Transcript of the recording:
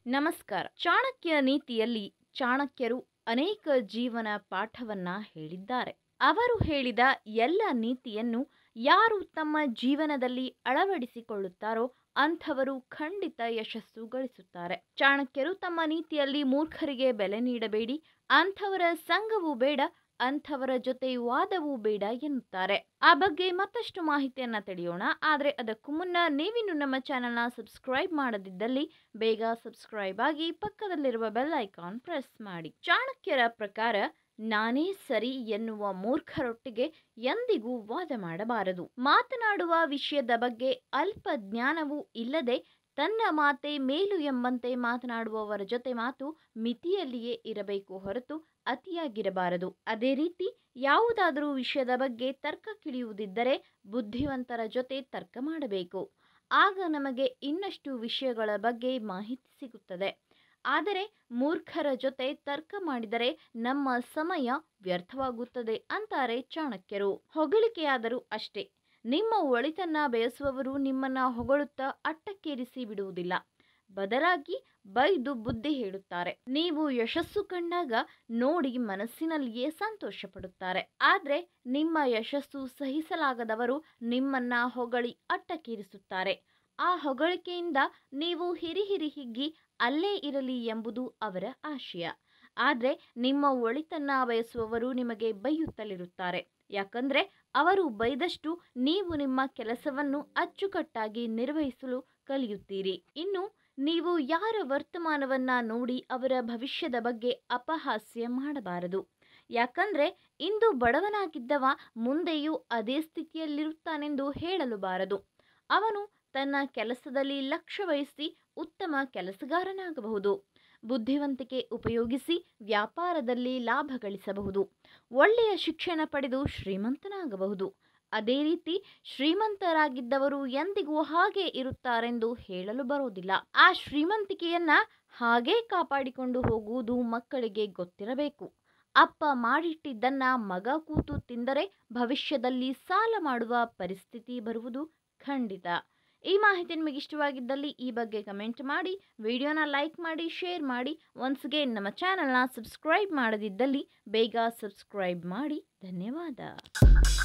ನಮಸ್ಕಾರ ಚಾಣಕ್ಯ ನೀತಿಯಲ್ಲಿ ಚಾಣಕ್ಯರು ಅನೇಕ ಜೀವನ ಪಾಠವನ್ನ ಹೇಳಿದ್ದಾರೆ ಅವರು ಹೇಳಿದ ಎಲ್ಲ ನೀತಿಯನ್ನು ಯಾರು ತಮ್ಮ ಜೀವನದಲ್ಲಿ ಅಳವಡಿಸಿಕೊಳ್ಳುತ್ತಾರೋ ಅಂಥವರು ಖಂಡಿತ ಯಶಸ್ಸು ಗಳಿಸುತ್ತಾರೆ ಚಾಣಕ್ಯರು ತಮ್ಮ ನೀತಿಯಲ್ಲಿ ಮೂರ್ಖರಿಗೆ ಬೆಲೆ ನೀಡಬೇಡಿ ಅಂಥವರ ಸಂಘವೂ ಬೇಡ ಅಂಥವರ ಜೊತೆ ವಾದವೂ ಬೇಡ ಎನ್ನುತ್ತಾರೆ ಆ ಬಗ್ಗೆ ಮತ್ತಷ್ಟು ಮಾಹಿತಿಯನ್ನ ತಿಳಿಯೋಣ ಆದರೆ ಅದಕ್ಕೂ ಮುನ್ನ ನೀವಿನ್ನು ನಮ್ಮ ಚಾನೆಲ್ನ ಸಬ್ಸ್ಕ್ರೈಬ್ ಮಾಡದಿದ್ದಲ್ಲಿ ಬೇಗ ಸಬ್ಸ್ಕ್ರೈಬ್ ಆಗಿ ಪಕ್ಕದಲ್ಲಿರುವ ಬೆಲ್ ಐಕಾನ್ ಪ್ರೆಸ್ ಮಾಡಿ ಚಾಣಕ್ಯರ ಪ್ರಕಾರ ನಾನೇ ಸರಿ ಎನ್ನುವ ಮೂರ್ಖರೊಟ್ಟಿಗೆ ಎಂದಿಗೂ ವಾದ ಮಾಡಬಾರದು ಮಾತನಾಡುವ ವಿಷಯದ ಬಗ್ಗೆ ಅಲ್ಪ ಜ್ಞಾನವೂ ಇಲ್ಲದೆ ತನ್ನ ಮಾತೆ ಮೇಲು ಎಂಬಂತೆ ಮಾತನಾಡುವವರ ಜೊತೆ ಮಾತು ಮಿತಿಯಲ್ಲಿಯೇ ಇರಬೇಕು ಹೊರತು ಅತಿಯಾಗಿರಬಾರದು ಅದೇ ರೀತಿ ಯಾವುದಾದರೂ ವಿಷಯದ ಬಗ್ಗೆ ತರ್ಕಕ್ಕಿಳಿಯುವುದಿದ್ದರೆ ಬುದ್ಧಿವಂತರ ಜೊತೆ ತರ್ಕ ಮಾಡಬೇಕು ಆಗ ನಮಗೆ ಇನ್ನಷ್ಟು ವಿಷಯಗಳ ಬಗ್ಗೆ ಮಾಹಿತಿ ಸಿಗುತ್ತದೆ ಆದರೆ ಮೂರ್ಖರ ಜೊತೆ ತರ್ಕ ಮಾಡಿದರೆ ನಮ್ಮ ಸಮಯ ವ್ಯರ್ಥವಾಗುತ್ತದೆ ಅಂತಾರೆ ಚಾಣಕ್ಯರು ಹೊಗಳಿಕೆಯಾದರೂ ಅಷ್ಟೇ ನಿಮ್ಮ ಒಳಿತನ್ನ ಬಯಸುವವರು ನಿಮ್ಮನ್ನ ಹೊಗಳುತ್ತಾ ಅಟ್ಟಕ್ಕೇರಿಸಿ ಬಿಡುವುದಿಲ್ಲ ಬದಲಾಗಿ ಬೈದು ಬುದ್ಧಿ ಹೇಳುತ್ತಾರೆ ನೀವು ಯಶಸ್ಸು ಕಂಡಾಗ ನೋಡಿ ಮನಸ್ಸಿನಲ್ಲಿಯೇ ಸಂತೋಷ ಪಡುತ್ತಾರೆ ಆದ್ರೆ ನಿಮ್ಮ ಯಶಸ್ಸು ಸಹಿಸಲಾಗದವರು ನಿಮ್ಮನ್ನ ಹೊಗಳಿ ಅಟ್ಟಕ್ಕೇರಿಸುತ್ತಾರೆ ಆ ಹೊಗಳಿಕೆಯಿಂದ ನೀವು ಹಿರಿ ಹಿರಿ ಹಿಗ್ಗಿ ಅಲ್ಲೇ ಇರಲಿ ಎಂಬುದು ಅವರ ಆಶಯ ಆದರೆ ನಿಮ್ಮ ಒಳಿತನ್ನ ಬಯಸುವವರು ನಿಮಗೆ ಬೈಯುತ್ತಲಿರುತ್ತಾರೆ ಯಾಕಂದ್ರೆ ಅವರು ಬೈದಷ್ಟು ನೀವು ನಿಮ್ಮ ಕೆಲಸವನ್ನು ಅಚ್ಚುಕಟ್ಟಾಗಿ ನಿರ್ವಹಿಸಲು ಕಲಿಯುತ್ತೀರಿ ಇನ್ನು ನೀವು ಯಾರ ವರ್ತಮಾನವನ್ನ ನೋಡಿ ಅವರ ಭವಿಷ್ಯದ ಬಗ್ಗೆ ಅಪಹಾಸ್ಯ ಮಾಡಬಾರದು ಯಾಕಂದ್ರೆ ಇಂದು ಬಡವನಾಗಿದ್ದವ ಮುಂದೆಯೂ ಅದೇ ಸ್ಥಿತಿಯಲ್ಲಿರುತ್ತಾನೆಂದು ಹೇಳಲು ಬಾರದು ಅವನು ತನ್ನ ಕೆಲಸದಲ್ಲಿ ಲಕ್ಷ್ಯ ವಹಿಸಿ ಉತ್ತಮ ಕೆಲಸಗಾರನಾಗಬಹುದು ಬುದ್ಧಿವಂತಿಕೆ ಉಪಯೋಗಿಸಿ ವ್ಯಾಪಾರದಲ್ಲಿ ಲಾಭ ಗಳಿಸಬಹುದು ಒಳ್ಳೆಯ ಶಿಕ್ಷಣ ಪಡೆದು ಶ್ರೀಮಂತನಾಗಬಹುದು ಅದೇ ರೀತಿ ಶ್ರೀಮಂತರಾಗಿದ್ದವರು ಎಂದಿಗೂ ಹಾಗೆ ಇರುತ್ತಾರೆಂದು ಹೇಳಲು ಬರೋದಿಲ್ಲ ಆ ಶ್ರೀಮಂತಿಕೆಯನ್ನ ಹಾಗೇ ಕಾಪಾಡಿಕೊಂಡು ಹೋಗುವುದು ಮಕ್ಕಳಿಗೆ ಗೊತ್ತಿರಬೇಕು ಅಪ್ಪ ಮಾಡಿಟ್ಟಿದ್ದನ್ನ ಮಗ ಕೂತು ತಿಂದರೆ ಭವಿಷ್ಯದಲ್ಲಿ ಸಾಲ ಮಾಡುವ ಪರಿಸ್ಥಿತಿ ಬರುವುದು ಖಂಡಿತ ಈ ಮಾಹಿತಿ ನಿಮಗೆ ಇಷ್ಟವಾಗಿದ್ದಲ್ಲಿ ಈ ಬಗ್ಗೆ ಕಮೆಂಟ್ ಮಾಡಿ ವಿಡಿಯೋನ ಲೈಕ್ ಮಾಡಿ ಶೇರ್ ಮಾಡಿ ಒನ್ಸ್ ಅಗೇನ್ ನಮ್ಮ ಚಾನಲ್ನ ಸಬ್ಸ್ಕ್ರೈಬ್ ಮಾಡದಿದ್ದಲ್ಲಿ ಬೇಗ ಸಬ್ಸ್ಕ್ರೈಬ್ ಮಾಡಿ ಧನ್ಯವಾದ